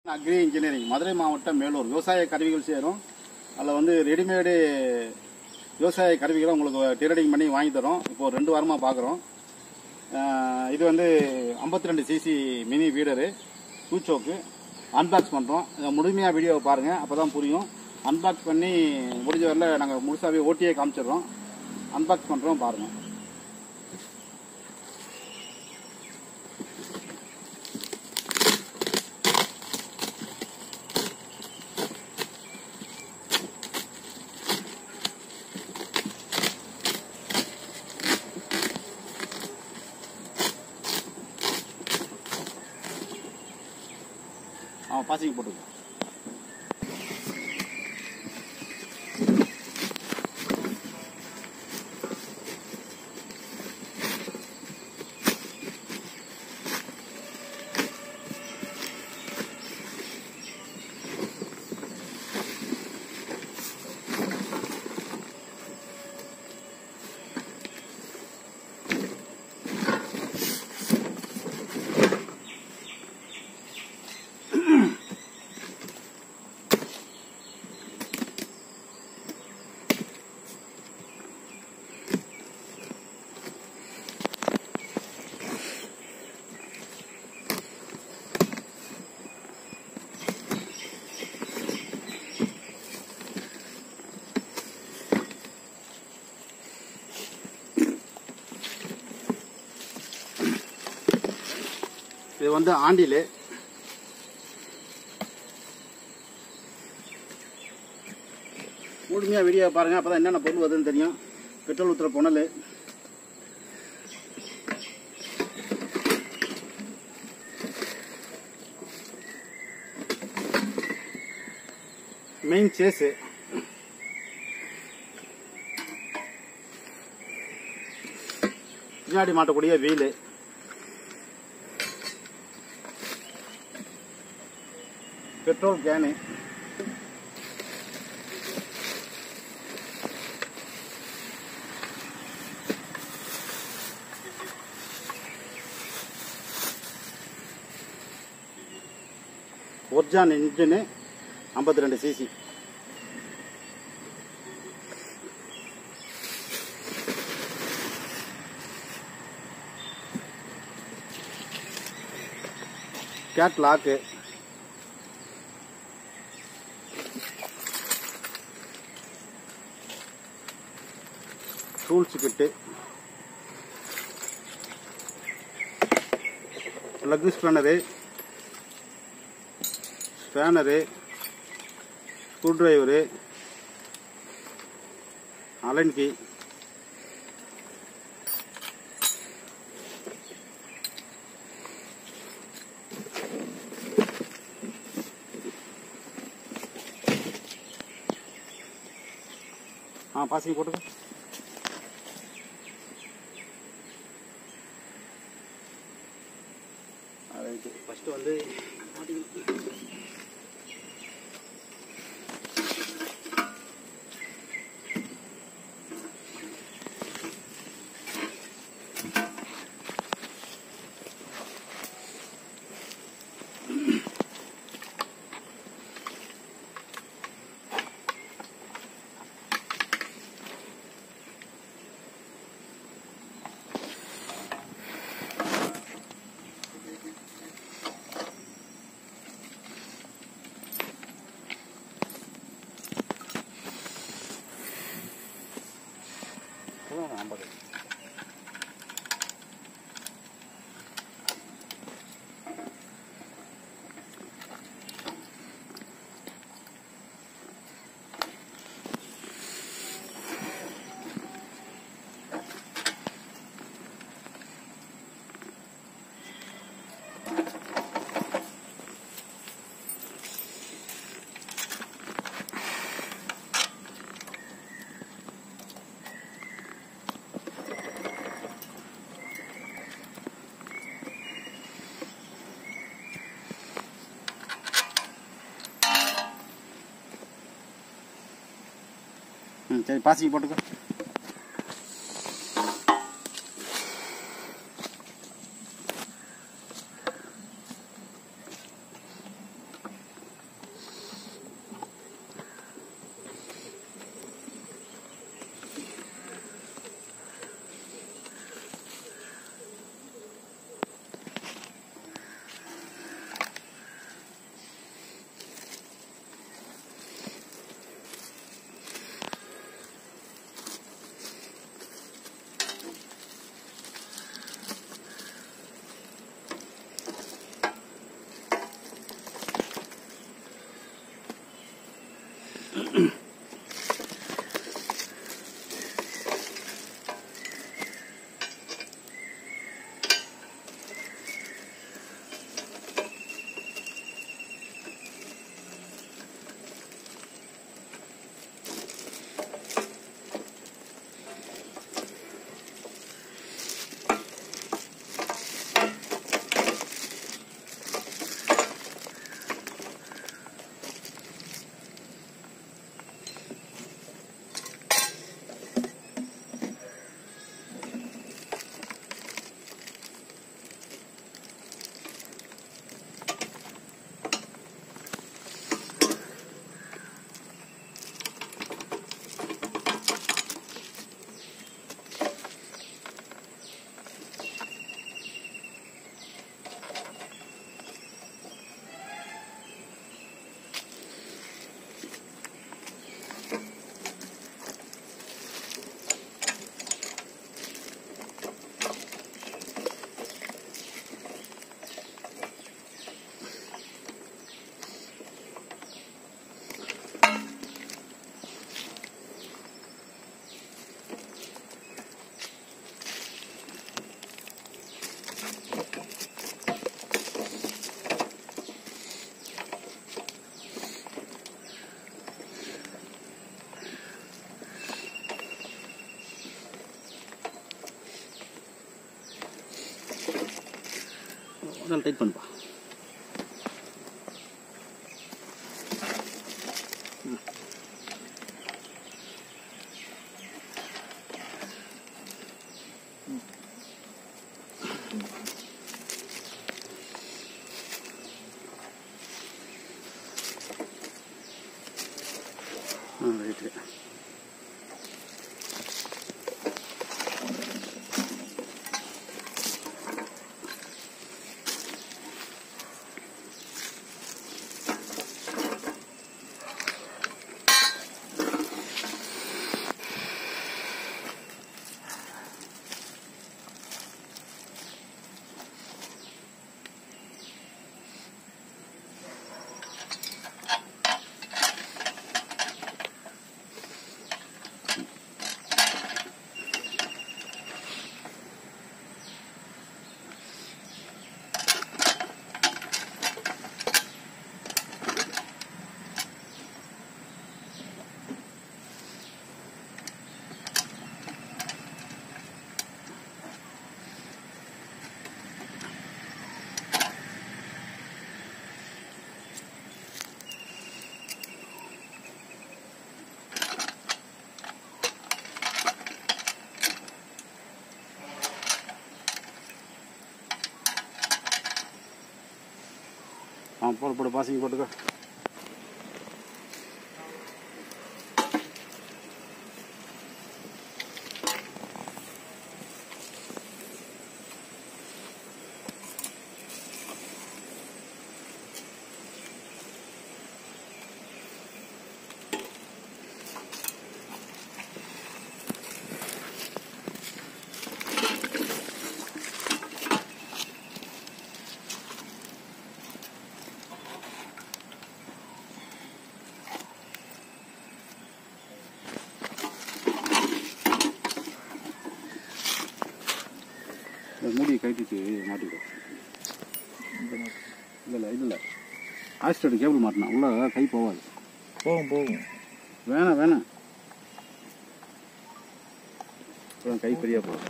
agri engineering Madurai மாவட்டம் மேலூர் விவசாய கருவிகள் சேரும் அதில் வந்து ரெடிமேடு விவசாய கருவிகளை உங்களுக்கு டீரடிங் பண்ணி வாங்கி தரோம் இப்போ ஒரு ரெண்டு வாரமாக பார்க்குறோம் இது வந்து 52 ரெண்டு சிசி மினி வீடரு டூச்சோக்கு அன்பாக்ஸ் பண்ணுறோம் முழுமையாக வீடியோவை பாருங்கள் அப்போ தான் புரியும் அன்பாக்ஸ் பண்ணி முடிஞ்ச வரல நாங்கள் முழுசாகவே ஓட்டியே காமிச்சிடுறோம் அன்பாக்ஸ் பண்ணுறோம் பாருங்கள் அவன் பாசிக்கு போட்டுக்கோ இது வந்து ஆண்டிலு முழுமையாக வீடியோ பாருங்கள் அப்போ தான் என்னென்ன பொருள் வருதுன்னு தெரியும் பெட்ரோல் ஊற்றுற புனல் மெயின் சேஸு பின்னாடி மாட்டக்கூடிய வீலு பெட்ரோல் கேனு ஒர்ஜான் இன்ஜினு ஐம்பத்தி ரெண்டு CC gate lock tools kit lug spanner spanner screw driver Allen key ஆ பாசிங்க போட்டுக்க ரைட்டு ஃபஸ்ட்டு வந்து ஐம்பது ம் சரி பாசிக்கு போட்டுக்கோ நல்லா டைட் பண்ணுப்பா ஆ ரைட்டு ஆ போடு போடு பாசிங்க போட்டுக்கோ இந்த மூடியை கட்டிட்டு மாட்டிக்கோ இல்லை இல்லை இது இல்லை ஆக்சிடென்ட் கேபிள் மாட்டினா உள்ள கை போகாது போகும் போகும் வேணாம் வேணாம் அப்புறம் கை பெரியா போகும்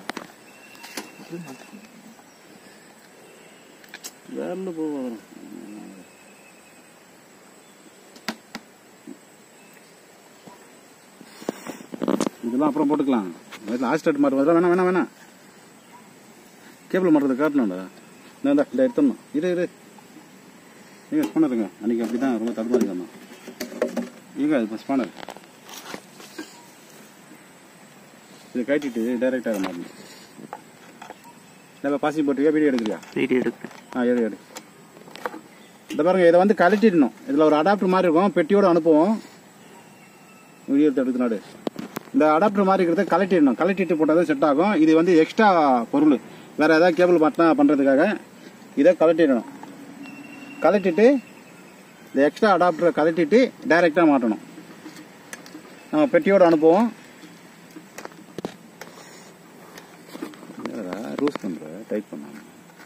வேறல போகும் இதெல்லாம் அப்புறம் போட்டுக்கலாம் வீட்டில் ஆக்சிடென்ட் மாட்டுறதுலாம் வேணாம் வேணாம் வேணாம் கேபிள் மாட்டுறது காட்டணும்டா நான் இந்த எடுத்துடணும் இரு இரு ஏங்க ஸ்பானருங்க அன்றைக்கி அப்படி தான் ரொம்ப தடுமாறிக்கணும் ಈಗ ಇದು ಸ್ಪಾನರ್ இது கட்டிட்டு டைரெக்டாக மாறணும் நம்ம பாசி போட்டுருக்கியா வீடியோ எடுக்கிறியா வீடியோ எடுக்கிறேன் ஆ எடு எடு இந்த பாருங்க இதை வந்து கழட்டிடணும் இதில் ஒரு அடாப்டர் மாதிரி இருக்கும் பெட்டியோட அனுப்புவோம் வீடியோ எடுத்து எடுத்து நாடு இந்த அடாப்டர் மாதிரி இருக்கிறத கழட்டிடணும் கழட்டிட்டு போட்டால் தான் செட் ஆகும் இது வந்து எக்ஸ்ட்ரா பொருள் வேற ஏதாவது கேபிள் மாட்டினா பண்ணுறதுக்காக இதை கழட்டிடணும் கழட்டிட்டு இந்த எக்ஸ்ட்ரா அடாப்டரை கழட்டிட்டு டைரெக்டாக மாட்டணும் நம்ம பெட்டியோட அனுப்புவோம் ரூஸ் பண்ணுற டைட் பண்ணாம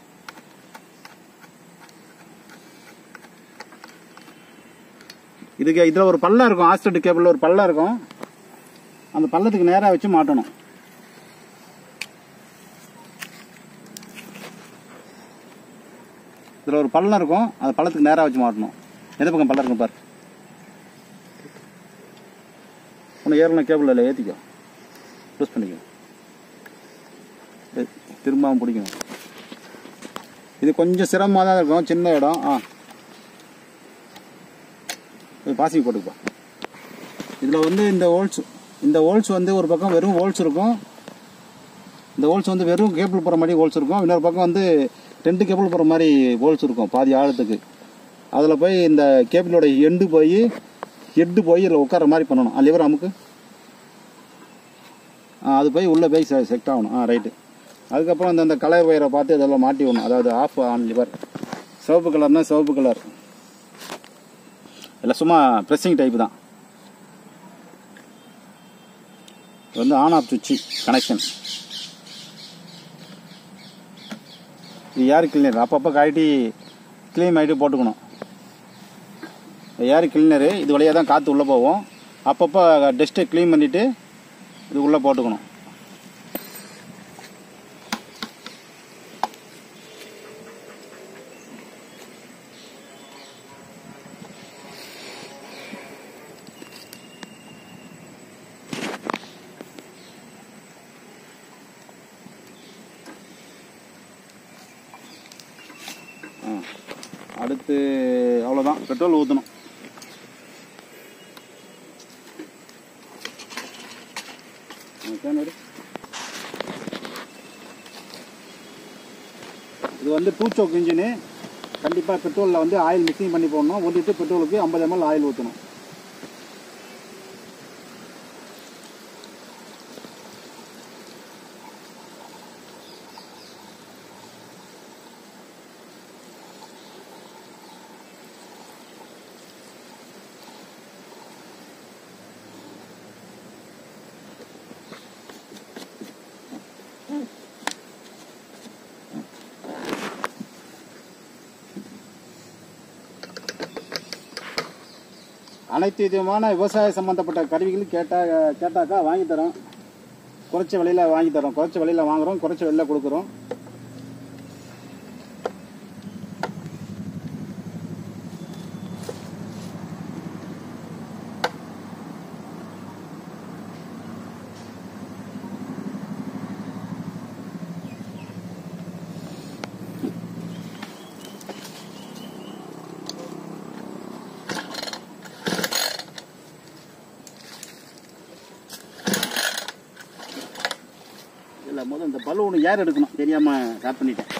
இதுக்கு இதில் ஒரு பள்ளம் இருக்கும் ஆஸ்டட் கேபிளில் ஒரு பள்ளம் இருக்கும் அந்த பள்ளத்துக்கு நேராக வச்சு மாட்டணும் இதில் ஒரு பள்ளம் இருக்கும் அந்த பள்ளத்துக்கு நேராக வச்சு மாட்டணும் எந்த பக்கம் பள்ளம் இருக்கும் பாரு உன்னை ஏறணும் கேபிள் இல்லை ஏற்றிக்கோ யூஸ் பண்ணிக்கோ ஏ- திரும்பவும் பிடிக்கணும் இது கொஞ்சம் சிரமமாக தான் இருக்கும் சின்ன இடம் ஆ இது பாசிங் போட்டுப்பா இதில் வந்து இந்த ஹோல்ஸ் இந்த ஹோல்ஸ் வந்து ஒரு பக்கம் வெறும் ஹோல்ஸ் இருக்கும் இந்த ஹோல்ஸ் வந்து வெறும் கேபிள் போகிற மாதிரி ஹோல்ஸ் இருக்கும் இன்னொரு பக்கம் வந்து ரெண்டு கேபிள் போகிற மாதிரி ஹோல்ஸ் இருக்கும் பாதி ஆழத்துக்கு அதில் போய் இந்த கேபிளோட எண்டு போய் ஹெட்டு போய் இதில் உட்கார மாதிரி பண்ணணும் ஆ லிவர் அமுக்கு ஆ அது போய் உள்ளே போய் செட் ஆகணும் ஆ ரைட்டு அதுக்கப்புறம் அந்த அந்த கலர் ஒயரை பார்த்து இதெல்லாம் மாட்டி விடணும் அதாவது ஆஃப் ஆன் லிவர் சிவப்பு கலர்னா சிவப்பு கலர் இல்லை சும்மா ப்ரெஸ்ஸிங் டைப் தான் இது வந்து ஆன் ஆஃப் சுவிட்சு கனெக்ஷன் இது ஏர் கிளீனர் அப்பப்போ காட்டி க்ளீன் ஆகிட்டு போட்டுக்கணும் ஏர் கிளீனரு இது வழியாக தான் காற்று உள்ளே போகும் அப்பப்போ டஸ்ட்டை க்ளீன் பண்ணிவிட்டு இது உள்ளே போட்டுக்கணும் அடுத்து அவ்வளோதான் பெட்ரோல் ஊற்றணும் இது வந்து டூ சோக் இன்ஜினு கண்டிப்பாக பெட்ரோலில் வந்து ஆயில் மிக்சிங் பண்ணி போடணும் ஊற்றிட்டு பெட்ரோலுக்கு ஐம்பது எம்எல் ஆயில் ஊற்றணும் அனைத்து விதமான விவசாய சம்பந்தப்பட்ட கருவிகள் கேட்டா கேட்டாக்கா வாங்கி தரோம் குறைச்ச விலையில வாங்கி தரோம் குறைச்ச விலையில வாங்குறோம் குறைச்ச விலையில கொடுக்குறோம் இல்லை முதல்ல இந்த பலூன் ஏர் எடுக்கணும் தெரியாம ஸ்டார்ட் பண்ணிட்டேன்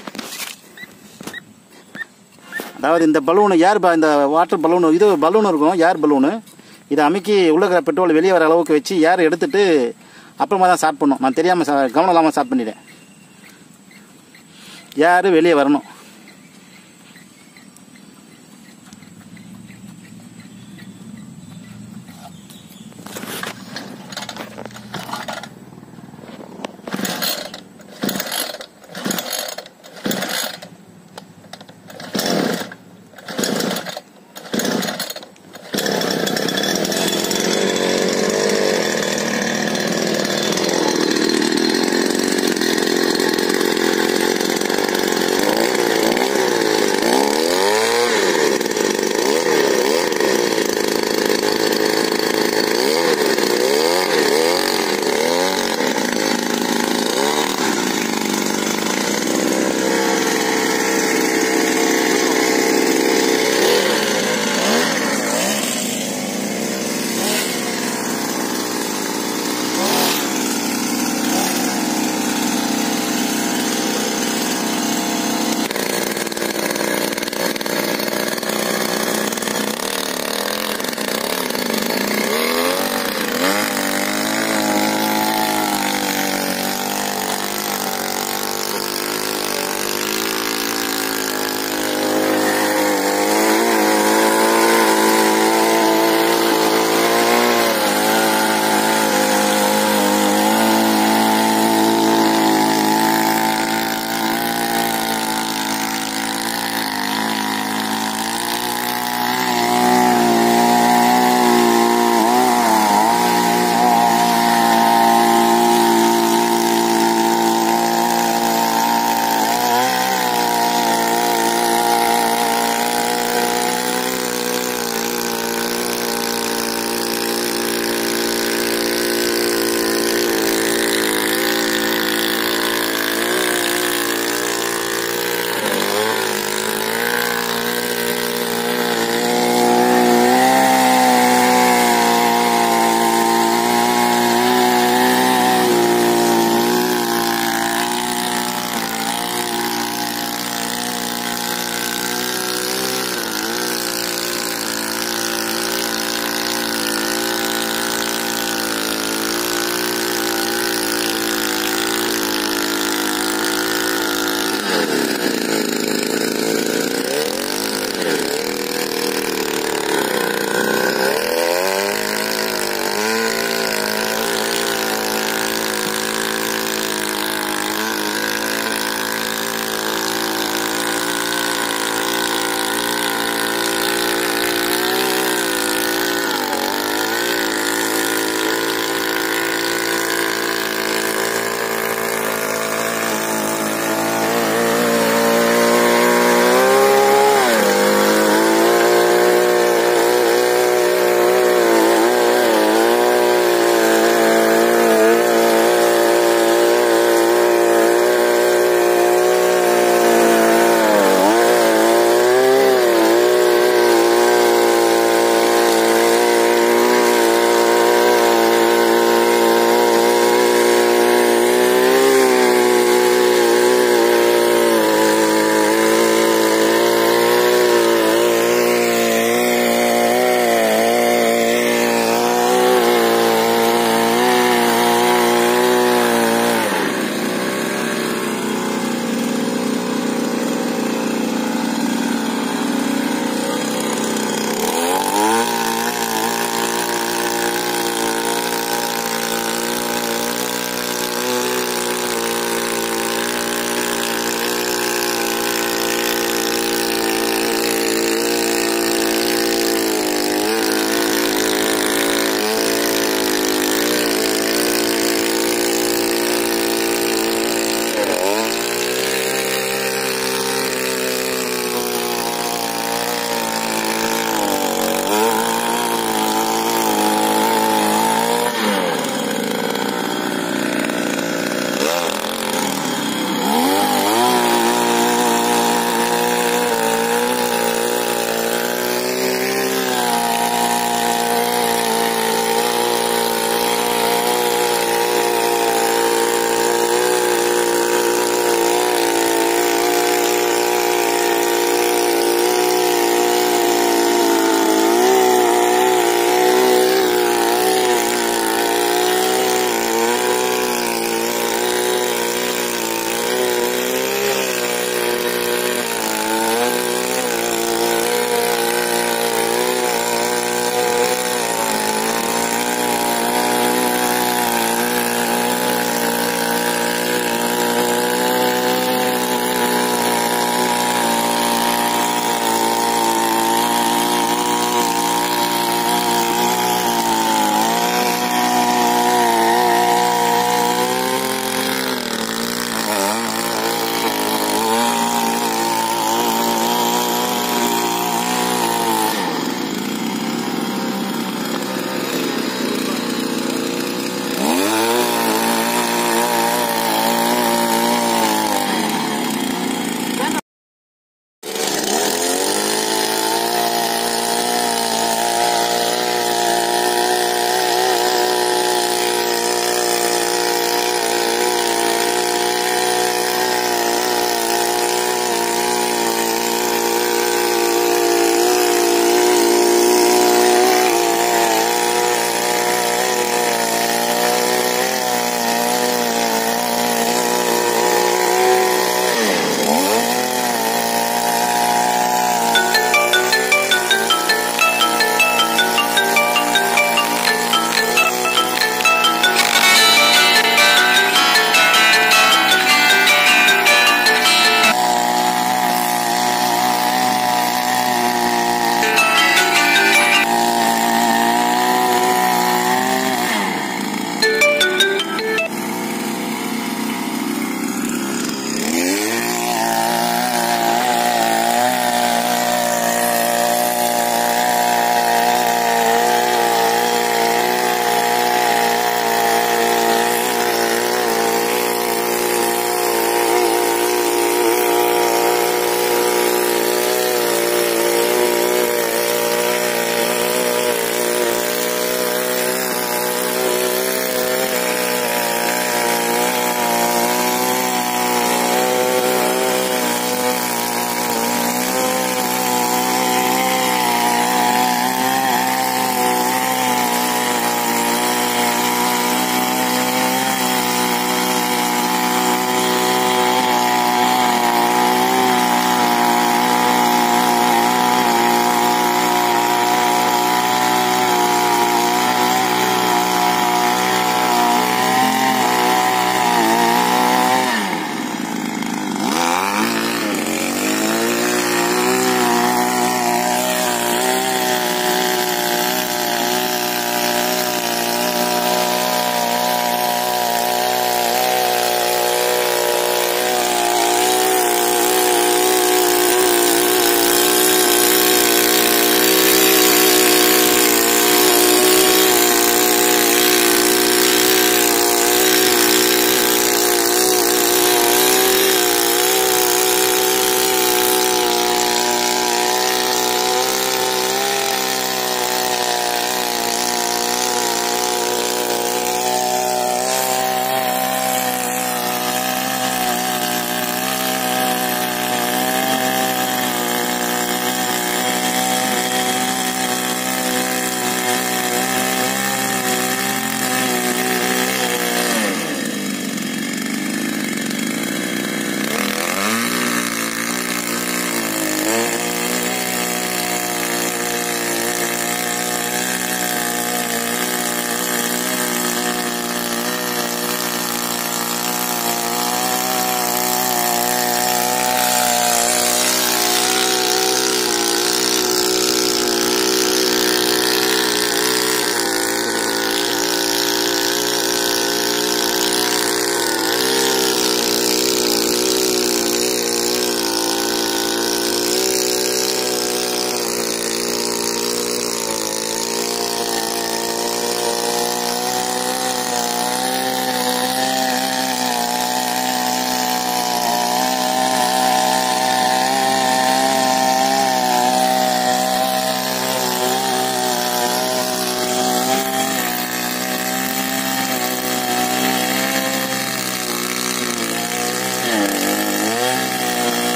அதாவது இந்த பலூனு ஏர் ப- இந்த வாட்டர் பலூன் இது பலூன் இருக்கும் ஏர் பலூனு இதை அமைக்கி உள்ள இருக்கிற பெட்ரோல் வெளியே வர அளவுக்கு வச்சு ஏர் எடுத்துட்டு அப்புறமா தான் ஸ்டார்ட் பண்ணும் நான் தெரியாமல் கவனம் இல்லாமல் ஸ்டார்ட் பண்ணிட்டேன் ஏர் வெளியே வரணும்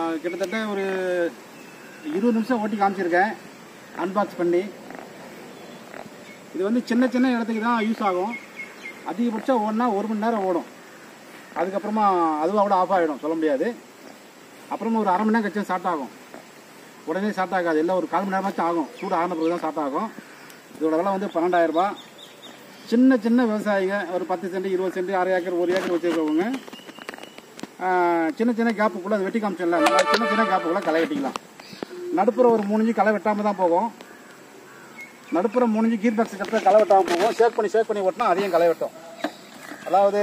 கிட்டத்தட்ட ஒரு இருபது நிமிஷம் ஓட்டி காமிச்சிருக்கேன் அன்பாக்ஸ் பண்ணி இது வந்து சின்ன சின்ன இடத்துக்கு தான் யூஸ் ஆகும் அதிகபட்சம் ஓடினா ஒரு மணி நேரம் ஓடும் அதுக்கப்புறமா அதுவாக கூட ஆஃப் ஆகிடும் சொல்ல முடியாது அப்புறமா ஒரு அரை மணி நேரம் கழிச்சு ஸ்டார்ட் ஆகும் உடனே ஸ்டார்ட் ஆகாது எல்லாம் ஒரு கால் மணி நேரமாச்சும் ஆகும் சூடு ஆன பிறகு தான் ஸ்டார்ட் ஆகும் இதோட விலை வந்து பன்னெண்டாயிரம் ரூபாய் சின்ன சின்ன விவசாயிங்க ஒரு பத்து சென்ட் இருபது சென்ட் அரை ஏக்கர் ஒரு ஏக்கர் வச்சுருக்கவங்க சின்ன சின்ன கேப்புக்குள்ளே அது வெட்டி காமிச்சல அந்த மாதிரி சின்ன சின்ன கேப்புக்குள்ளே களை வெட்டிக்கலாம் நடுப்புற ஒரு மூணு இன்ச்சு களை வெட்டாமல் தான் போகும் நடுப்புற மூணு இன்ச்சு கீர் பாக்ஸ் கட்ட களை வெட்டாமல் போகும் ஷேக் பண்ணி ஷேக் பண்ணி ஓட்டினா அதையும் களை வெட்டும் அதாவது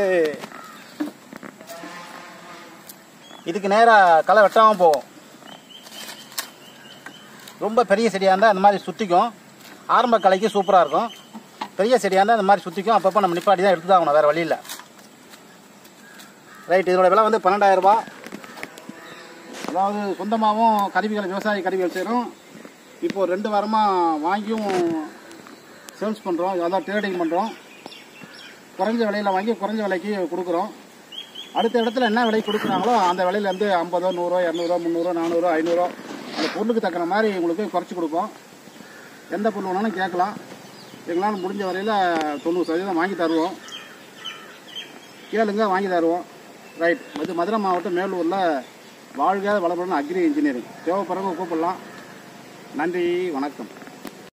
இதுக்கு நேராக களை வெட்டாமல் போகும் ரொம்ப பெரிய செடியாக இருந்தால் அந்த மாதிரி சுற்றிக்கும் ஆரம்ப கலைக்கு சூப்பராக இருக்கும் பெரிய செடியாக இருந்தால் அந்த மாதிரி சுற்றிக்கும் அப்பப்போ நம்ம நிப்பாட்டி தான் எடுத்து தான் ஆகணும் வேறு வழி இல்லை ரைட் இதோட விலை வந்து பன்னெண்டாயிரம் ரூபாய் அதாவது சொந்தமாகவும் கருவிகள் விவசாய கருவிகள் செய்கிறோம் இப்போது ரெண்டு வாரமாக வாங்கியும் சேல்ஸ் பண்ணுறோம் அதான் ட்ரேடிங் பண்ணுறோம் குறைஞ்ச விலையில் வாங்கி குறைஞ்ச விலைக்கு கொடுக்குறோம் அடுத்த இடத்துல என்ன விலைக்கு கொடுக்குறாங்களோ அந்த விலையிலேருந்து ஐம்பதோ நூறுரூவா இரநூறுவா முந்நூறுவா நானூறுரூவா ஐநூறுரூவா அந்த பொருளுக்கு தக்கன மாதிரி உங்களுக்கு குறைச்சி கொடுப்போம் எந்த பொருள் வேணாலும் கேட்கலாம் எங்களால் முடிஞ்ச வரையில் தொண்ணூறு சதவீதம் வாங்கி தருவோம் கேளுங்க வாங்கி தருவோம் ரைட் இது மதுரை மாவட்டம் மேலூரில் வாழ்க வளமுடன் அக்ரி இன்ஜினியரிங் தேவைப்படுறவங்க கூப்பிடலாம் நன்றி வணக்கம்